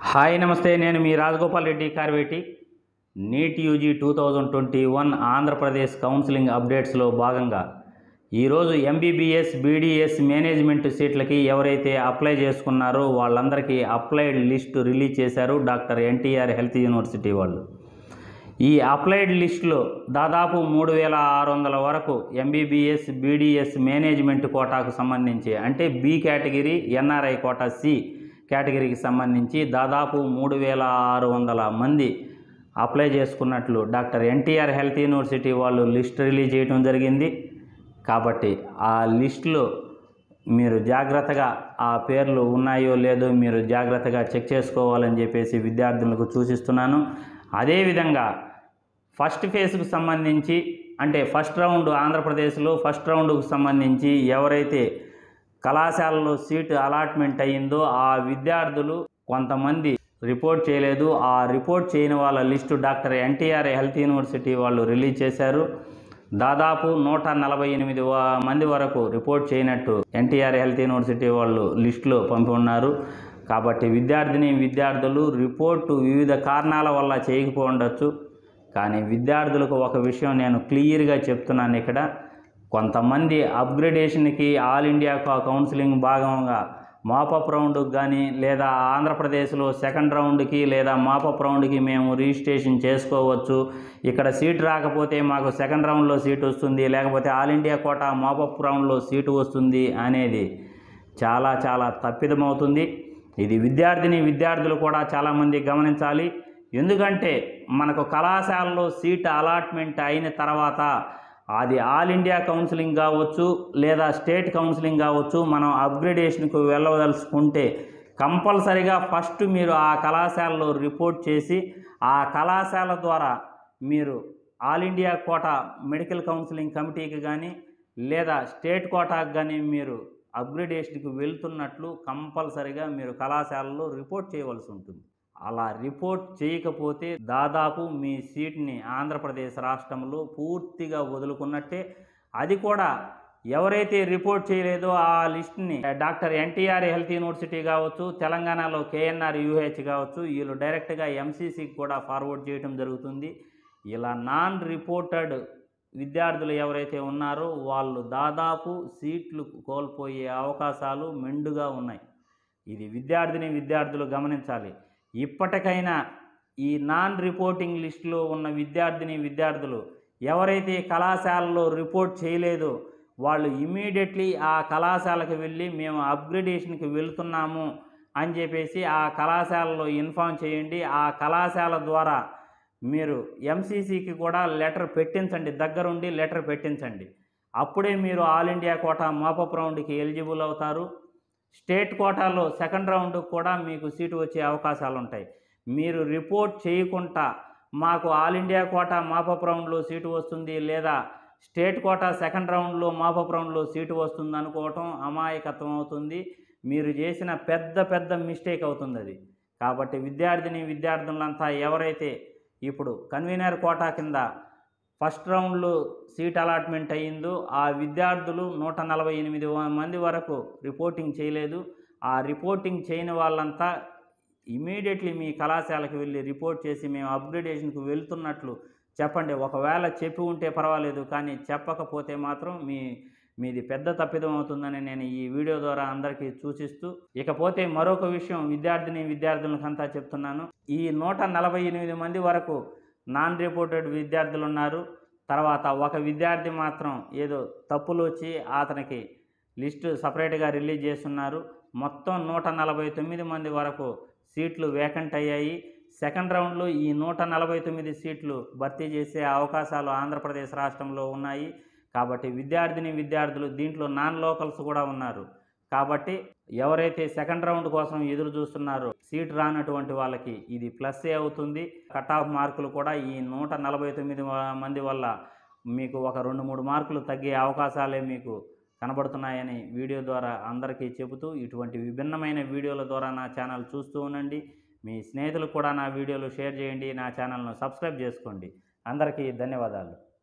hi నమస్తే నేను మీ Rajagopal Reddy Karveti NEET UG two thousand twenty one Andhra Pradesh counselling అప్డేట్స్లో భాగంగా ఈరోజు ఎంబీబీఎస్ బీడీఎస్ మేనేజ్మెంట్ సీట్లకి ఎవరైతే అప్లై చేసుకున్నారో వాళ్ళందరికీ అప్లైడ్ లిస్ట్ రిలీజ్ చేశారు డాక్టర్ ఎన్టీఆర్ హెల్త్ యూనివర్సిటీ వాళ్ళు ఈ అప్లైడ్ లిస్టులో దాదాపు మూడు వేల ఆరు వందల వరకు ఎంబీబీఎస్ బీడీఎస్ మేనేజ్మెంట్ కోటాకు సంబంధించి అంటే B category NRI quota C కేటగిరీకి సంబంధించి దాదాపు మూడు వేల ఆరు వందల మంది అప్లై చేసుకున్నట్లు డాక్టర్ ఎన్టీఆర్ హెల్త్ యూనివర్సిటీ వాళ్ళు లిస్ట్ రిలీజ్ చేయడం జరిగింది కాబట్టి ఆ లిస్టులో మీరు జాగ్రత్తగా ఆ పేర్లు ఉన్నాయో లేదో మీరు జాగ్రత్తగా చెక్ చేసుకోవాలని చెప్పేసి విద్యార్థులకు సూచిస్తున్నాను అదేవిధంగా ఫస్ట్ ఫేజ్కు సంబంధించి అంటే ఫస్ట్ రౌండ్ ఆంధ్రప్రదేశ్లో ఫస్ట్ రౌండ్కు సంబంధించి ఎవరైతే కళాశాలలో సీటు అలాట్మెంట్ అయ్యిందో ఆ విద్యార్థులు కొంతమంది రిపోర్ట్ చేయలేదు ఆ రిపోర్ట్ చేయని వాళ్ళ list doctor NTR health university వాళ్ళు రిలీజ్ చేశారు దాదాపు నూట నలభై ఎనిమిది వ- మంది వరకు రిపోర్ట్ చేయనట్టు ఎన్టీఆర్ హెల్త్ యూనివర్సిటీ వాళ్ళు లిస్టులో పంపి ఉన్నారు కాబట్టి విద్యార్థిని విద్యార్థులు రిపోర్టు వివిధ కారణాల వల్ల చేయకపోవచ్చు కానీ విద్యార్థులకు ఒక విషయం నేను క్లియర్గా చెప్తున్నాను ఇక్కడ కొంతమంది అప్గ్రేడేషన్కి ఆల్ ఇండియా కా- కౌన్సిలింగ్ భాగంగా మాపప్ రౌండ్కి కానీ లేదా ఆంధ్రప్రదేశ్లో సెకండ్ రౌండ్కి లేదా మాపప్ రౌండ్కి మేము రిజిస్ట్రేషన్ చేసుకోవచ్చు ఇక్కడ సీట్ రాకపోతే మాకు సెకండ్ రౌండ్లో సీట్ వస్తుంది లేకపోతే ఆల్ ఇండియా కోట మాపప్ రౌండ్లో సీటు వస్తుంది అనేది చాలా చాలా తప్పిదమవుతుంది ఇది విద్యార్థిని విద్యార్థులు కూడా చాలామంది గమనించాలి ఎందుకంటే మనకు కళాశాలలో సీట్ అలాట్మెంట్ అయిన తర్వాత అది ఆల్ ఇండియా కౌన్సిలింగ్ కావచ్చు లేదా స్టేట్ కౌన్సిలింగ్ కావచ్చు మనం అప్గ్రేడేషన్కు వెళ్ళదలుచుకుంటే కంపల్సరిగా ఫస్ట్ మీరు ఆ కళాశాలలో రిపోర్ట్ చేసి ఆ కళాశాల ద్వారా మీరు all India quota medical counselling కమిటీకి కానీ లేదా స్టేట్ కోటాకు కానీ మీరు అప్గ్రేడేషన్కి వెళ్తున్నట్లు కంపల్సరిగా మీరు కళాశాలలో రిపోర్ట్ చేయవలసి ఉంటుంది అలా రిపోర్ట్ చేయకపోతే దాదాపు మీ సీట్ని ఆంధ్రప్రదేశ్ రాష్ట్రంలో పూర్తిగా వదులుకున్నట్టే అది కూడా ఎవరైతే రిపోర్ట్ చేయలేదో ఆ లిస్ట్ని డాక్టర్ ఎన్టీఆర్ హెల్త్ యూనివర్సిటీ కావచ్చు తెలంగాణలో కేఎన్ఆర్ యూహెచ్ కావచ్చు వీళ్ళు డైరెక్ట్గా ఎంసీసీకి కూడా ఫార్వర్డ్ చేయడం జరుగుతుంది ఇలా నాన్ రిపోర్టెడ్ విద్యార్థులు ఎవరైతే ఉన్నారో వాళ్ళు దాదాపు సీట్లు కోల్పోయే అవకాశాలు మెండుగా ఉన్నాయి ఇది విద్యార్థిని విద్యార్థులు గమనించాలి ఇప్పటికైనా ఈ నాన్ రిపోర్టింగ్ లిస్టులో ఉన్న విద్యార్థిని విద్యార్థులు ఎవరైతే కళాశాలలో రిపోర్ట్ చేయలేదో వాళ్ళు ఇమీడియట్లీ ఆ కళాశాలకు వెళ్ళి మేము అప్గ్రేడేషన్కి వెళ్తున్నాము అని చెప్పేసి ఆ కళాశాలలో ఇన్ఫామ్ చేయండి ఆ కళాశాల ద్వారా మీరు ఎంసీసీకి కూడా లెటర్ పెట్టించండి దగ్గరుండి లెటర్ పెట్టించండి అప్పుడే మీరు ఆల్ ఇండియా కోటా మాపప్ రౌండ్కి ఎలిజిబుల్ అవుతారు స్టేట్ కోటాలో సెకండ్ రౌండ్ కూడా మీకు సీటు వచ్చే అవకాశాలు ఉంటాయి మీరు రిపోర్ట్ చేయకుండా మాకు ఆల్ ఇండియా కోటా మాపప్ రౌండ్లో సీటు వస్తుంది లేదా స్టేట్ కోటా సెకండ్ రౌండ్లో మాపప్ రౌండ్లో సీటు వస్తుంది అనుకోవటం అమాయకత్వం అవుతుంది మీరు చేసిన పెద్ద పెద్ద మిస్టేక్ అవుతుంది అది కాబట్టి విద్యార్థిని విద్యార్థులంతా ఎవరైతే ఇప్పుడు కన్వీనర్ కోటా కింద ఫస్ట్ రౌండ్లో సీట్ అలాట్మెంట్ అయ్యిందో ఆ విద్యార్థులు నూట నలభై ఎనిమిది మంది వరకు రిపోర్టింగ్ చేయలేదు ఆ రిపోర్టింగ్ చేయని వాళ్ళంతా ఇమీడియట్లీ మీ కళాశాలకు వెళ్ళి రిపోర్ట్ చేసి మేము అప్గ్రేడేషన్కి వెళ్తున్నట్లు చెప్పండి ఒకవేళ చెప్పి ఉంటే పర్వాలేదు కానీ చెప్పకపోతే మాత్రం మీ మీది పెద్ద తప్పిదం అవుతుందని నేను ఈ వీడియో ద్వారా అందరికీ సూచిస్తూ ఇకపోతే మరొక విషయం విద్యార్థిని విద్యార్థులకంతా చెప్తున్నాను ఈ నూట నలభై ఎనిమిది మంది వరకు నాన్ రిపోర్టెడ్ విద్యార్థులు ఉన్నారు తర్వాత ఒక విద్యార్థి మాత్రం ఏదో తప్పులు వచ్చి అతనికి లిస్టు సపరేట్గా రిలీజ్ చేస్తున్నారు మొత్తం నూట నలభై తొమ్మిది మంది వరకు సీట్లు వేకెంట్ అయ్యాయి సెకండ్ రౌండ్లో ఈ నూట నలభై తొమ్మిది సీట్లు భర్తీ చేసే అవకాశాలు ఆంధ్రప్రదేశ్ రాష్ట్రంలో ఉన్నాయి కాబట్టి విద్యార్థిని విద్యార్థులు దీంట్లో నాన్ లోకల్స్ కూడా ఉన్నారు కాబట్టి ఎవరైతే సెకండ్ రౌండ్ కోసం ఎదురు చూస్తున్నారో సీట్ రానటువంటి వాళ్ళకి ఇది ప్లస్సే అవుతుంది కట్ ఆఫ్ మార్కులు కూడా ఈ నూట నలభై తొమ్మిది వ- మంది వల్ల మీకు ఒక రెండు మూడు మార్కులు తగ్గే అవకాశాలే మీకు కనబడుతున్నాయని వీడియో ద్వారా అందరికీ చెబుతూ ఇటువంటి విభిన్నమైన వీడియోల ద్వారా నా ఛానల్ చూస్తూ ఉండండి మీ స్నేహితులకు కూడా నా వీడియోలు షేర్ చేయండి నా ఛానల్ను సబ్స్క్రైబ్ చేసుకోండి అందరికీ ధన్యవాదాలు